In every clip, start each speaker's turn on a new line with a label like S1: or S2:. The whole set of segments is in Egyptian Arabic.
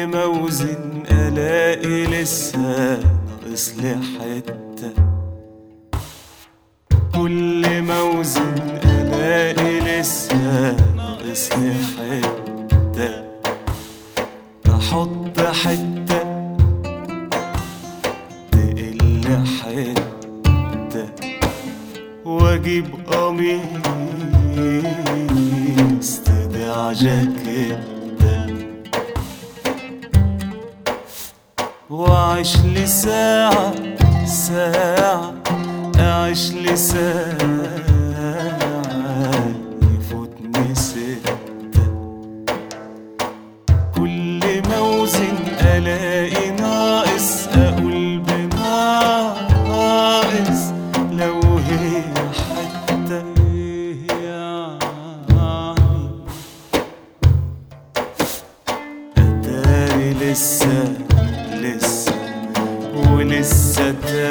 S1: كل ما اوزن الاقي لسه ناقص لي حته كل ما اوزن الاقي لسه ناقص لي حته احط حته تقل حته واجيب قميص تدع جاكيته واعيش لي ساعة ساعة اعيش لي ساعة يفوتني ستة كل ما اوزن الاقي ناقص اقول بناقص لو هي حتى يعني اتاري لسه لسه ولسه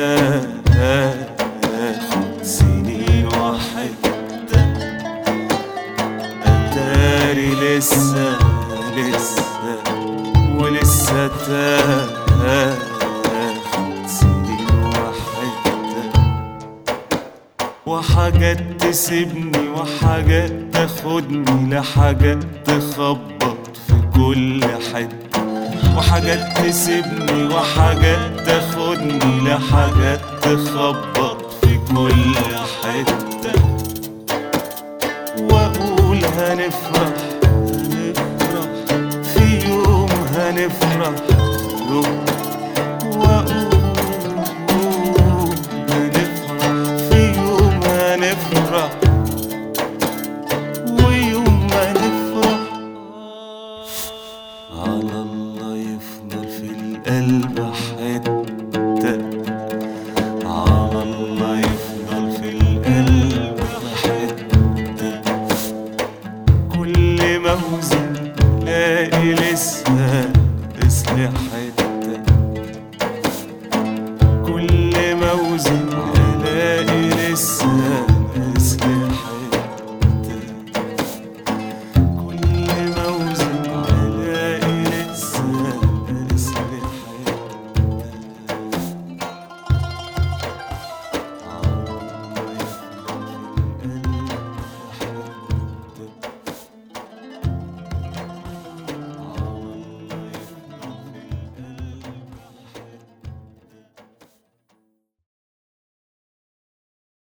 S1: تاخد سنين وحدة اتاري لسه لسه ولسه تاخد سنين وحدة وحاجات تسيبني وحاجات تاخدني لحاجات تخبط في كل حتة وحاجات تسيبني وحاجات تاخدني لحاجات تخبط في كل حتة واقول هنفرح هنفرح في يوم هنفرح يوم